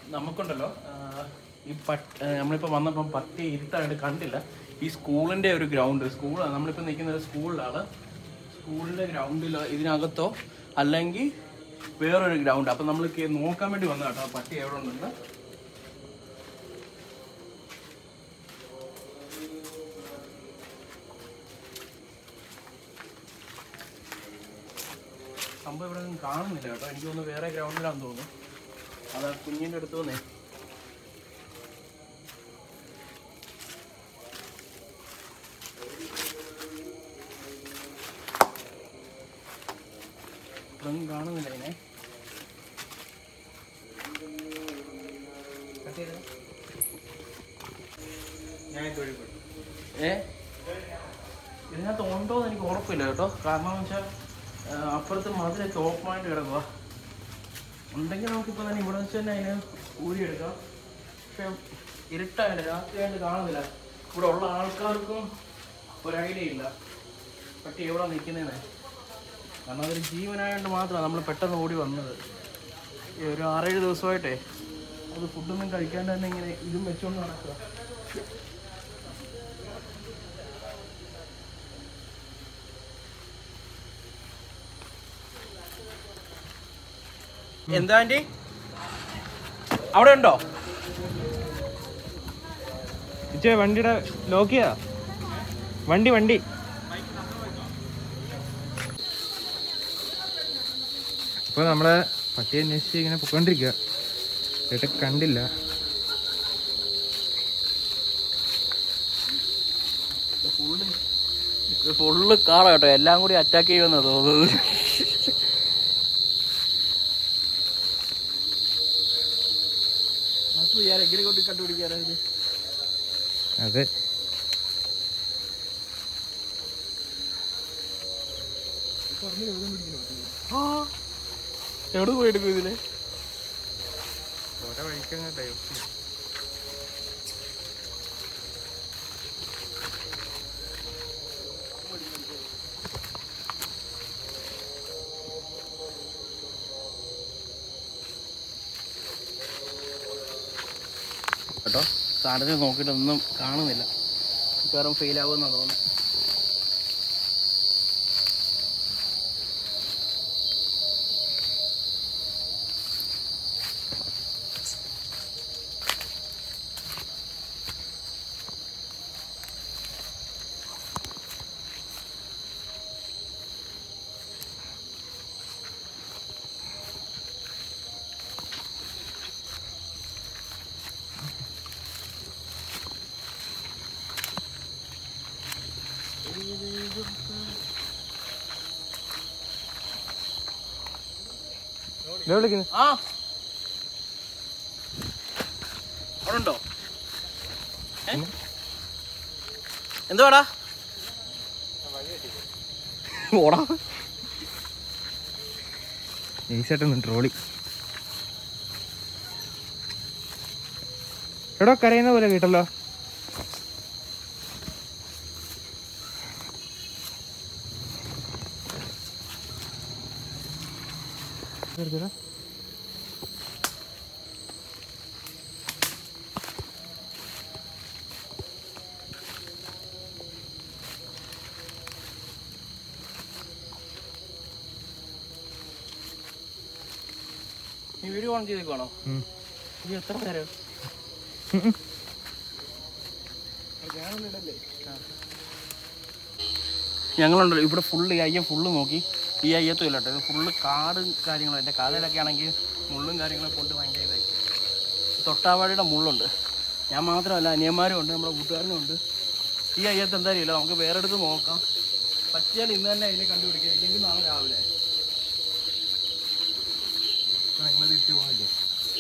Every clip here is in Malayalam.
നമുക്കുണ്ടല്ലോ ആ, ഈ പട്ട് ആ, നമ്മളിപ്പോൾ വന്നപ്പം പട്ടി ഇരുട്ടായിട്ട് കണ്ടില്ല ഈ സ്കൂളിൻ്റെ ഒരു ഗ്രൗണ്ട് സ്കൂൾ നമ്മളിപ്പോൾ നിൽക്കുന്നത് സ്കൂളിലാണ് സ്കൂളിൻ്റെ ഗ്രൗണ്ടിൽ ഇതിനകത്തോ അല്ലെങ്കിൽ വേറൊരു ഗ്രൗണ്ട് അപ്പം നമ്മൾ കേ- നോക്കാൻ വേണ്ടി വന്ന കേട്ടോ ആ പട്ടി എവിടെ ഉണ്ടെന്ന് സംഭവം ഇവിടെ ഒന്നും കാണുന്നില്ല കേട്ടോ എനിക്ക് തോന്നുന്നു വേറെ ഗ്രൗണ്ടിലാണെന്ന് തോന്നുന്നു അതാ കുഞ്ഞിൻ്റെ അടുത്ത് വന്നേ ഇതൊന്നും കാണുന്നില്ല അതിനെ ഏ ഇതിനകത്ത് ഉണ്ടോ എന്ന് എനിക്ക് ഉറപ്പില്ല കേട്ടോ കാരണം എന്ന് വെച്ചാൽ അപ്പുറത്ത് മതിലൊക്കെ ഓപ്പണായിട്ട് കിടക്കുക ഉണ്ടെങ്കിൽ നമുക്കിപ്പോൾ തന്നെ ഇവിടെ വെച്ച് തന്നെ അതിന് ഊരിയെടുക്കാം പക്ഷെ ഇരുട്ടായിട്ട് രാത്രിയായിട്ട് കാണുന്നില്ല ഇവിടെ ഉള്ള ആൾക്കാർക്കും ഒരു ഐഡിയ ഇല്ല പട്ടി എവിടെ നിൽക്കുന്നതെന്ന് കാരണം അതൊരു ജീവനായതുകൊണ്ട് മാത്രമാണ് നമ്മൾ പെട്ടെന്ന് ഓടി വന്നത് ഈ ഒരു ആറേഴ് ദിവസമായിട്ടേ അത് ഫുഡൊന്നും കഴിക്കാണ്ട് തന്നെ ഇങ്ങനെ ഇതും വെച്ചുകൊണ്ട് നടക്കുക എന്താ ആൻറ്റി അവിടെ ഉണ്ടോ ഇച്ചേ വണ്ടിയുടെ ലോക്ക് ചെയ്താ വണ്ടി വണ്ടി അപ്പോൾ നമ്മളെ പട്ടിയെ അന്വേഷിച്ച് ഇങ്ങനെ പൊക്കോണ്ടിരിക്കുക ചേട്ടൻ കണ്ടില്ല ഫുള്ള് കാറാ കേട്ടോ എല്ലാം കൂടി അറ്റാക്ക് ചെയ്യുമെന്നാ തോന്നുന്നത് എങ്ങനെ കൊണ്ട് കണ്ടുപിടിക്കാനാ ഇത് അതെ എവിടെ പോയി എടുക്കും ഇതില് ഓരോ വഴിക്കങ്ങ് ഡൈവേർട്ട് കേട്ടോ സാധനത്തിൽ നോക്കിയിട്ടൊന്നും കാണുന്നില്ല മിക്കവാറും ഫെയിൽ ആവുമെന്നാണ് തോന്നുന്നത് വിളിക്കുന്നത് ആ അവിടെ ഉണ്ടോ ഏ? എന്തുവാടാ ഓടാ നൈസായിട്ടൊന്ന് ട്രോളി എടോ കരയുന്ന പോലെ കേട്ടല്ലോ എടുത്തടാ. നീ വീഡിയോ ഓൺ ചെയ്തേക്കുവാണോ ഉം. ഇത് എത്ര നേരം ഉം ഉം. ഞങ്ങളുണ്ടല്ലോ ഇവിടെ ഫുള്ള് ഈ അയ്യം ഫുള്ള് നോക്കി ഈ അയ്യത്തും ഇല്ല കേട്ടോ ഇത് ഫുള്ള് കാടും കാര്യങ്ങളും എൻ്റെ കാലിലൊക്കെ ആണെങ്കിൽ മുള്ളും കാര്യങ്ങളൊക്കെ കൊണ്ട് ഭയങ്കര ഇതായി തൊട്ടാവാടിയുടെ മുള്ളുണ്ട് ഞാൻ മാത്രമല്ല അനിയന്മാരും ഉണ്ട് നമ്മുടെ കൂട്ടുകാരനും ഉണ്ട് ഈ അയ്യത്ത് എന്തായാലും ഇല്ല നമുക്ക് വേറെ അടുത്ത് നോക്കാം പറ്റിയാൽ ഇന്ന് തന്നെ അതിനെ കണ്ടുപിടിക്കാം ഇല്ലെങ്കിൽ നാളെ രാവിലെ ഞങ്ങള് തിരിച്ചു പോകുന്നില്ലേ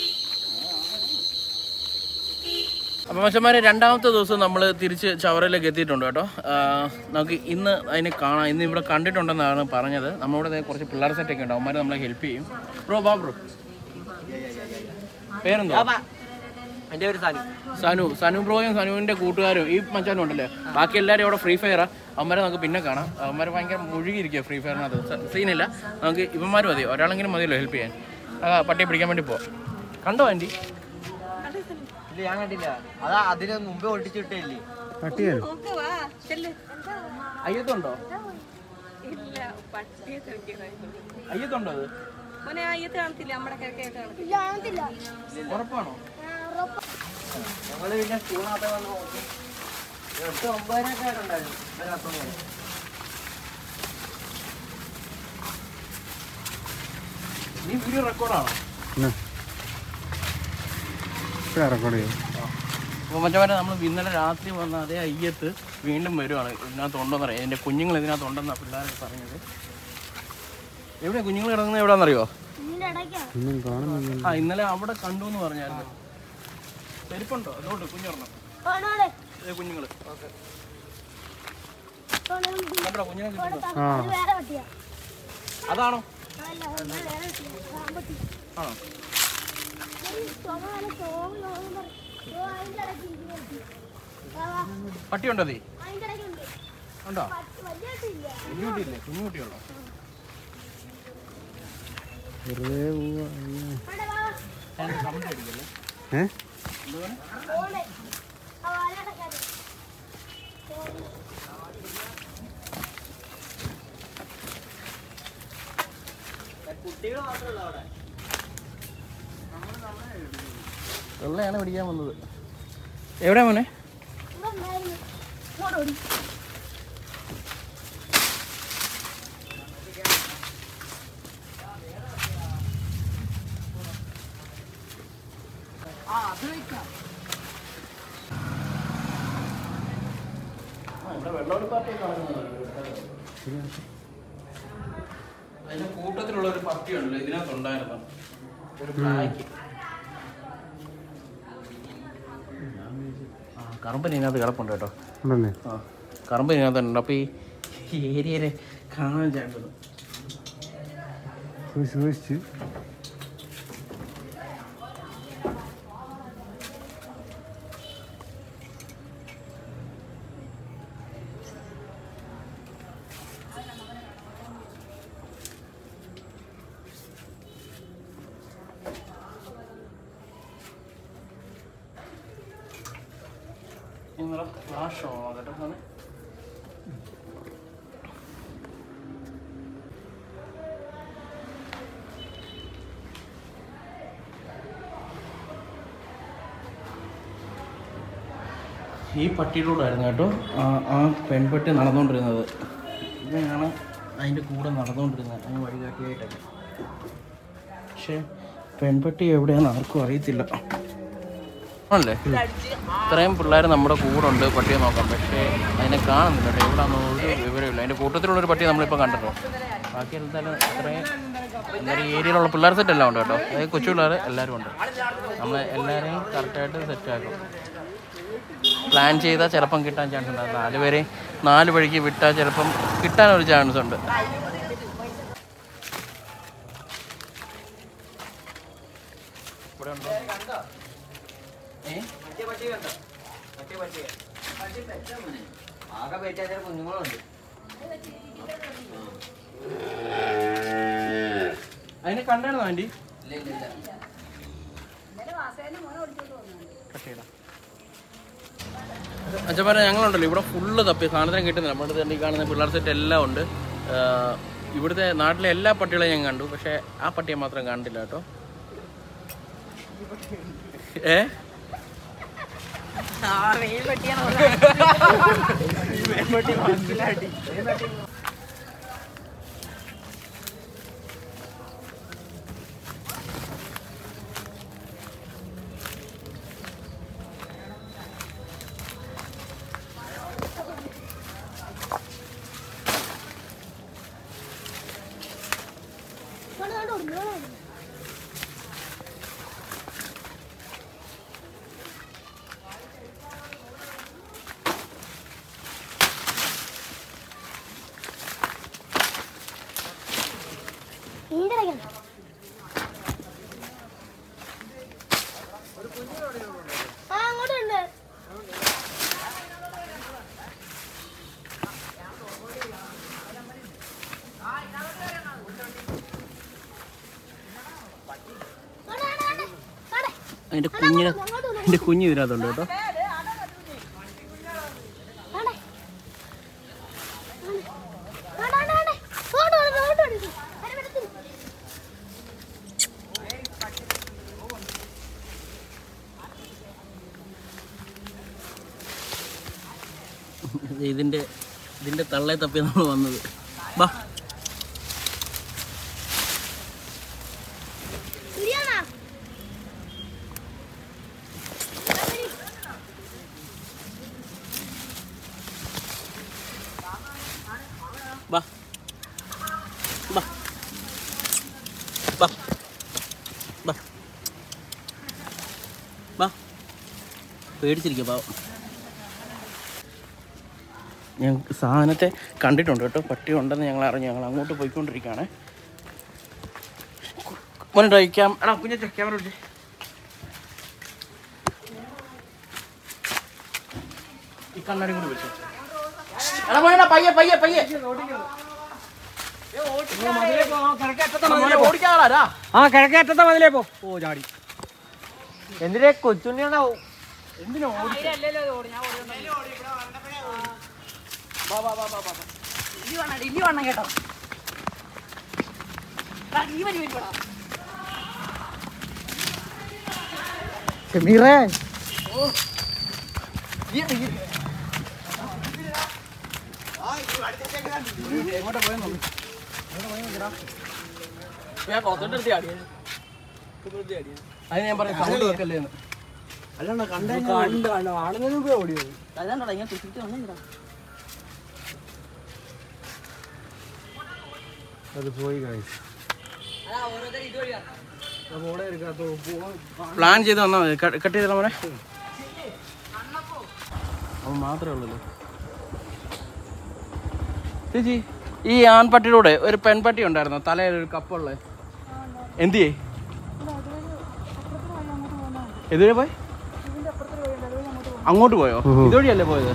അപ്പം മച്ചന്മാരെ രണ്ടാമത്തെ ദിവസം നമ്മൾ തിരിച്ച് ചവറയിലേക്ക് എത്തിയിട്ടുണ്ട് കേട്ടോ ആ, നമുക്ക് ഇന്ന് അതിനെ കാണാം ഇന്ന് ഇവിടെ കണ്ടിട്ടുണ്ടെന്നാണ് പറഞ്ഞത് നമ്മളിവിടെ ദേ കുറച്ച് പിള്ളേർ സെറ്റൊക്കെ ഉണ്ട് അവന്മാർ നമ്മളെ ഹെൽപ്പ് ചെയ്യും ബ്രോ ബാ ബ്രോ പേരെന്തോ എൻ്റെ പേര് സാലി സനു സനു ബ്രോയും സനുവിൻ്റെ കൂട്ടുകാരും ഈ മച്ചാനും ഉണ്ടല്ലേ ബാക്കി എല്ലാവരും ഇവിടെ ഫ്രീ ഫയറാ അവന്മാരെ നമുക്ക് പിന്നെ കാണാം അവന്മാർ ഭയങ്കര മുഴുകിയിരിക്കുക ഫ്രീ ഫയറിനകത്ത് സീനില്ല നമുക്ക് ഇവന്മാർ മതി ഒരാളെങ്കിലും മതിയല്ലോ ഹെൽപ്പ് ചെയ്യാൻ ആ പട്ടിയെ പിടിക്കാൻ വേണ്ടി പോവാം കണ്ടോ ആൻറ്റി ഇത് ഞാൻ കണ്ടില്ല അതാ അതിന് മുമ്പേ ഒട്ടിച്ചു വിട്ടില്ലേ പട്ടിയല്ലേ നോക്ക് വാ ചെല്ല് അയ്യത്തുണ്ടോ ഇല്ല പട്ടിയെ നോക്കിയതായിരുന്നു അയ്യത്തുണ്ടോ അത് മോനെ അയ്യത്ത് കാണത്തില്ല നമ്മുടെ കിഴക്കേട്ട് കാണത്തില്ല ഇല്ല കാണത്തില്ല ഉറപ്പാണോ ഞങ്ങള് പിന്നെ സ്കൂളിനകത്ത് വന്ന് നോക്കി എട്ട് ഒമ്പതിനൊക്കെ ആയിട്ടുണ്ടായിരുന്നു ഇതിനകത്ത് പോയി. നീ വീഡിയോ റെക്കോർഡാണോ റെക്കോർഡ് ചെയ്യും അപ്പോൾ മറ്റവരെ നമ്മൾ ഇന്നലെ രാത്രി വന്ന അതേ അയ്യത്ത് വീണ്ടും വരുവാണ് ഇതിനകത്ത് ഉണ്ടോന്ന് അറിയാം എൻ്റെ കുഞ്ഞുങ്ങൾ ഇതിനകത്ത് ഉണ്ടെന്നാണ് പിള്ളേരൊക്കെ പറഞ്ഞത് എവിടെ കുഞ്ഞുങ്ങൾ കിടക്കുന്നത് എവിടെയാണെന്നറിയോ ഇതിന്റെ ഇടയ്ക്കാണ് ഒന്നും കാണുന്നില്ല ആ ഇന്നലെ അവിടെ കണ്ടു എന്ന് പറഞ്ഞായിരുന്നു ചെരുപ്പുണ്ടോ അതുകൊണ്ട് കുഞ്ഞൊരെണ്ണം കാണാടെ ഏ കുഞ്ഞുങ്ങൾ കാണാൻ കണ്ടോ കുഞ്ഞിനെ കിട്ടുന്നു അത് വേറെ പട്ടിയാ അതാണോ അതല്ല അത് വേറെ പട്ടിയാ സാമ്പത്തി ആണോ ചുമ ചോമ ഓ അതിന്റെ ഇടയ്ക്ക് ഇരിക്കുന്ന പട്ടി. വാ, വാ. പട്ടിയുണ്ടോ നീ അതിന്റെ ഇടയ്ക്കുണ്ട് ഉണ്ടോ പട്ടി വലിയ പട്ടിയില്ല കുഞ്ഞുകുട്ടിയില്ലേ കുഞ്ഞുകുട്ടിയുണ്ടോ വെറുതെ പോവാ അവിടെ വാ അതിന്റെ സൗണ്ട് അടിക്കല്ലേ ഏ ഓടെ ആ വാലടക്കാതെ കുട്ടികൾ മാത്രമല്ല അവിടെ വെള്ളയാണ് പിടിക്കാൻ വന്നത് എവിടെയാ മോനെ ഇവിടെ ഉണ്ടായിരുന്നു ഇങ്ങോട്ട് ഓടി ഇവിടെ വെള്ളമെടുപ്പാട്ടൊക്കെ അതിന്റെ കൂട്ടത്തിലുള്ള ഒരു പട്ടിയുണ്ടല്ലോ ഇതിനകത്തുണ്ടായിരുന്നു ഒരു ബ്ലാക്ക് ആ കറുമ്പൻ ഇതിനകത്ത് കിടപ്പുണ്ട് കേട്ടോ ഉണ്ടല്ലേ ആ കറുമ്പൻ ഇതിനകത്തുണ്ട് അപ്പോൾ ഈ ഏരിയയിലെ കാണാൻ ചേണ്ടത് സൂക്ഷിച്ച് സൂക്ഷിച്ച് നിങ്ങളെ ഫ്ലാഷ് ഓൺ കേട്ടോ സാറേ ഈ പട്ടിയിലൂടായിരുന്നു കേട്ടോ ആ ആ പെൺപട്ടി നടന്നുകൊണ്ടിരുന്നത് ഇതാണ് അതിൻ്റെ കൂടെ നടന്നുകൊണ്ടിരുന്നത് അതിന് വഴികാട്ടിയായിട്ടൊക്കെ പക്ഷേ പെൺപട്ടി എവിടെയാണെന്ന് ആർക്കും അറിയത്തില്ല ആണല്ലേ ഇത്രയും പിള്ളേർ നമ്മുടെ കൂടെ ഉണ്ട് പട്ടിയെ നോക്കാം പക്ഷേ അതിനെ കാണുന്നില്ല കേട്ടോ എവിടെയാണെന്ന് ഒരു വിവരമില്ല അതിൻ്റെ കൂട്ടത്തിലുള്ളൊരു പട്ടിയെ നമ്മളിപ്പോൾ കണ്ടല്ലോ ബാക്കി എന്തായാലും ഇത്രയും എല്ലാവരും ഏരിയയിലുള്ള പിള്ളേർ സെറ്റ് എല്ലാം ഉണ്ട് കേട്ടോ അതായത് കൊച്ചു പിള്ളേർ എല്ലാവരും ഉണ്ട് നമ്മൾ എല്ലാവരെയും കറക്റ്റായിട്ട് സെറ്റാക്കും പ്ലാൻ ചെയ്താൽ ചിലപ്പം കിട്ടാൻ ചാൻസ് ഉണ്ട് നാല് പേരെ നാല് വഴിക്ക് വിട്ടാൽ ചിലപ്പം കിട്ടാനൊരു ചാൻസ് ഉണ്ട് ഇവിടെ ഉണ്ടോ ഏ മറ്റേ പട്ടി കണ്ടോ മറ്റേ പട്ടി ആകെ പറ്റാത്ത കുഞ്ഞുങ്ങളുണ്ട് അതിനെ കണ്ടായിരുന്നോ ആൻറ്റി ഇല്ല ഇല്ല ഇല്ല അച്ഛന്മാരെ ഞങ്ങളുണ്ടല്ലോ ഇവിടെ ഫുള്ള് തപ്പി സാധനത്തിനും കിട്ടുന്നില്ല നമ്മുടെ അടുത്ത് ഈ കാണുന്ന പിള്ളേർ സെറ്റ് എല്ലാം ഉണ്ട് ആ, ഇവിടുത്തെ നാട്ടിലെ എല്ലാ പട്ടികളെയും ഞാൻ കണ്ടു പക്ഷേ ആ പട്ടിയെ മാത്രം കണ്ടില്ല കേട്ടോ ഏ ആ വെയിൽ പട്ടിയാണ് ഇങ്ങോട്ട് കണ്ടു ഓടി ഇങ്ങോട്ട് ഓടി ഇതിന്റെ ഇടയ്ക്കാണ് ആ അങ്ങോട്ടുണ്ട് അതിൻ്റെ കുഞ്ഞിനെ അങ്ങോട്ട് വന്നു എൻ്റെ കുഞ്ഞ് ഇതിനകത്തുണ്ട് കേട്ടോ ആണേ. ആണേ, ആണേ, ആണേ. ഓട്, ഓട്, ഓട്, ഓട്. അര വെള്ളത്തിൽ. ഇതിൻ്റെ ഇതിൻ്റെ തള്ളെ തപ്പി നമ്മൾ വന്നത് ബാ ശരിയാണോ? ബാ ബാ ബാ ബാ ബാ പേടിച്ചിരിക്കുക പാവം ഞാൻ സാധനത്തെ കണ്ടിട്ടുണ്ട് കേട്ടോ പട്ടി ഉണ്ടെന്ന് ഞങ്ങൾ അറിഞ്ഞു ഞങ്ങൾ അങ്ങോട്ട് പോയിക്കൊണ്ടിരിക്കുകയാണ് മോനെ ക്യാം എടാ കുഞ്ഞെ ക്യാമറ പിടിച്ചേ ഈ കണ്ണാടി കൂടി വെച്ചു എടാ മോനെ പയ്യെ പയ്യെ പയ്യെ ഓടിക്കാറാ ആ കിഴക്കേറ്റത്തെ മതിലേ പോ ഓ ചാടി എന്തിനെ കൊച്ചുണ്ണിയാണോ എന്തിനാ ഓടി ഇനി വേണം ഇനി വേണം കേട്ടോ ആ, ഈ വരി വരുമ്പോടാ ഷമീറേ ഞാൻ പുറത്തോട്ട് ആടിയ അത് ഞാൻ പറയാം സൗണ്ട് വെക്കല്ലേ എന്ന് അല്ലാണ്ട് കണ്ട ആളുന്നതിന് മുമ്പേ ഓടിയത് അതാണ്ടാ ഞാൻ തുച്ചിട്ട് വന്നെന്താ അത് പോയി കഴിച്ചു പോടെ എടുക്കാത്തോ പ്ലാൻ ചെയ്ത് വന്നാൽ മതി കട്ട് ചെയ്തോ മോനെ അവൻ മാത്രമേ ഉള്ളല്ലോ ചേച്ചി ഈ ആൺപട്ടിയുടെ കൂടെ ഒരു പെൺപട്ടി ഉണ്ടായിരുന്നു തലയിൽ ഒരു കപ്പുള്ള എന്തിയേ എതുവരെ പോയി അങ്ങോട്ട് പോയോ ഇതുവഴിയല്ലേ പോയത്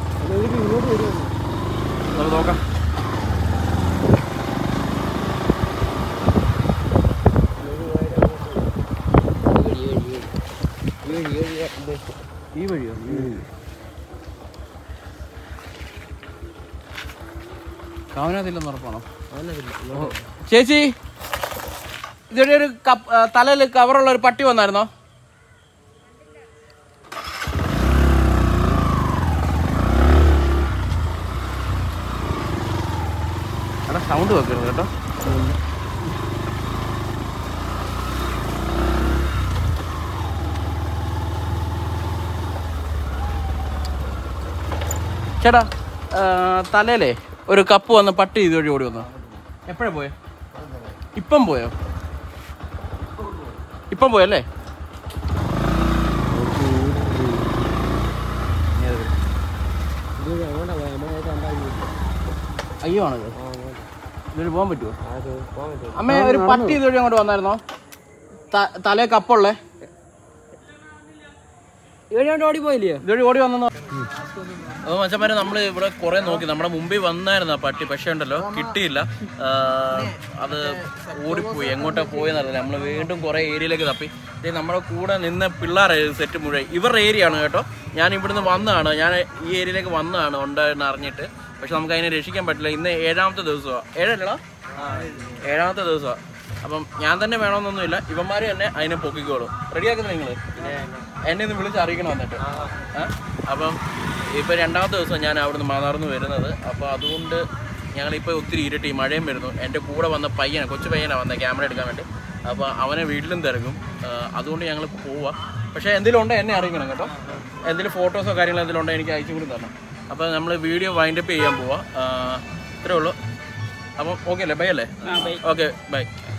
നമുക്ക് നോക്കാം ഈ വഴിയോ കാവനത്തില്ലെന്ന് ഉറപ്പാണോ ഓ. ചേച്ചി ഇതൊരു ഒരു കപ്പ് തലയിൽ കവറുള്ള ഒരു പട്ടി വന്നായിരുന്നോ എടാ സൗണ്ട് വെക്കരുത് കേട്ടോ ചേട്ടാ ആ, തലയിലേ ഒരു കപ്പ് വന്ന് പട്ടി ഇതുവഴി ഓടി വന്നു എപ്പോഴാ പോയോ ഇപ്പം പോയോ ഇപ്പം പോയല്ലേ അയ്യോ ആണത് ഇതുവഴി പോകാൻ പറ്റുമോ അമ്മ ഒരു പട്ടി ഇതുവഴി അങ്ങോട്ട് വന്നായിരുന്നോ ത- തലേ കപ്പുള്ളേ ഏഴാണ്ട് ഓടി പോയില്ലേ ഇതുവഴി ഓടി വന്നു അപ്പോൾ മച്ചന്മാരെ നമ്മൾ ഇവിടെ കുറേ നോക്കി നമ്മുടെ മുമ്പിൽ വന്നായിരുന്നു ആ പട്ടി പക്ഷേ ഉണ്ടല്ലോ കിട്ടിയില്ല ആ, അത് ഓടിപ്പോയി എങ്ങോട്ടാ പോയെന്നറിയില്ല നമ്മൾ വീണ്ടും കുറേ ഏരിയയിലേക്ക് തപ്പി ദേ നമ്മുടെ കൂടെ നിന്ന പിള്ളേരായിരുന്നു സെറ്റ് മുഴുവൻ ഇവരുടെ ഏരിയ ആണ് കേട്ടോ ഞാൻ ഇവിടുന്ന് വന്നതാണ് ഞാൻ ഈ ഏരിയയിലേക്ക് വന്നതാണ് ഉണ്ടായിരുന്നു അറിഞ്ഞിട്ട് പക്ഷെ നമുക്ക് അതിനെ രക്ഷിക്കാൻ പറ്റില്ല ഇന്ന് ഏഴാമത്തെ ദിവസമാണ് ഏഴല്ലടാ ഏഴാമത്തെ ദിവസമാണ് അപ്പം ഞാൻ തന്നെ വേണമെന്നൊന്നുമില്ല ഇവന്മാർ തന്നെ അതിനെ പൊക്കിക്കോളും റെഡിയാക്കുന്നത് നിങ്ങൾ എന്നെ ഒന്ന് വിളിച്ച് അറിയിക്കണം എന്നിട്ട് ഏ? അപ്പം ഇപ്പം രണ്ടാമത്തെ ദിവസം ഞാൻ അവിടുന്ന് മാന്നാർന്ന് വരുന്നത് അപ്പോൾ അതുകൊണ്ട് ഞങ്ങളിപ്പോൾ ഒത്തിരി ഇരുട്ടി മഴയും വരുന്നു എൻ്റെ കൂടെ വന്ന പയ്യനെ കൊച്ചു പയ്യനാണ് വന്നത് ക്യാമറ എടുക്കാൻ വേണ്ടി അപ്പോൾ അവനെ വീട്ടിലും തിരക്കും ആ, അതുകൊണ്ട് ഞങ്ങൾ പോവാം പക്ഷേ എന്തെങ്കിലും ഉണ്ടെങ്കിൽ എന്നെ അറിയിക്കണം കേട്ടോ എന്തെങ്കിലും ഫോട്ടോസോ കാര്യങ്ങളോ എന്തെങ്കിലും ഉണ്ടെങ്കിൽ എനിക്ക് അയച്ചു കൂടി തരണം അപ്പോൾ നമ്മൾ വീഡിയോ വൈൻഡപ്പ് ചെയ്യാൻ പോവാം ആ, ഇത്രേ ഉള്ളൂ അപ്പം ഓക്കെ അല്ലേ ബൈ അല്ലേ ഓക്കെ ബൈ